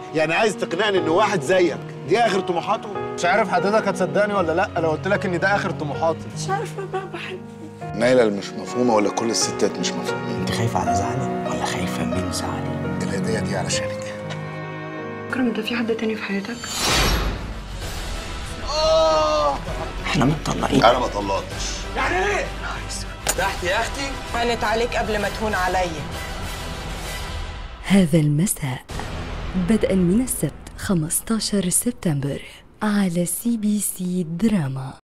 يعني عايز تقنعني ان واحد زيك دي اخر طموحاته مش عارف حضرتك هتصدقني ولا لا لو قلت لك ان ده اخر طموحاتي مش عارفه بقى بحب نايلة اللي مش مفهومة ولا كل الستات مش مفهومين انت خايفه على زعلي ولا خايفه من زعلي الهدية دي علشانك اكرم انت في حد تاني في حياتك احنا متطلقين انا ما طلقتش هانت عليك قبل ما تهون عليا هذا المساء بدءا من السبت 15 سبتمبر على سي بي سي دراما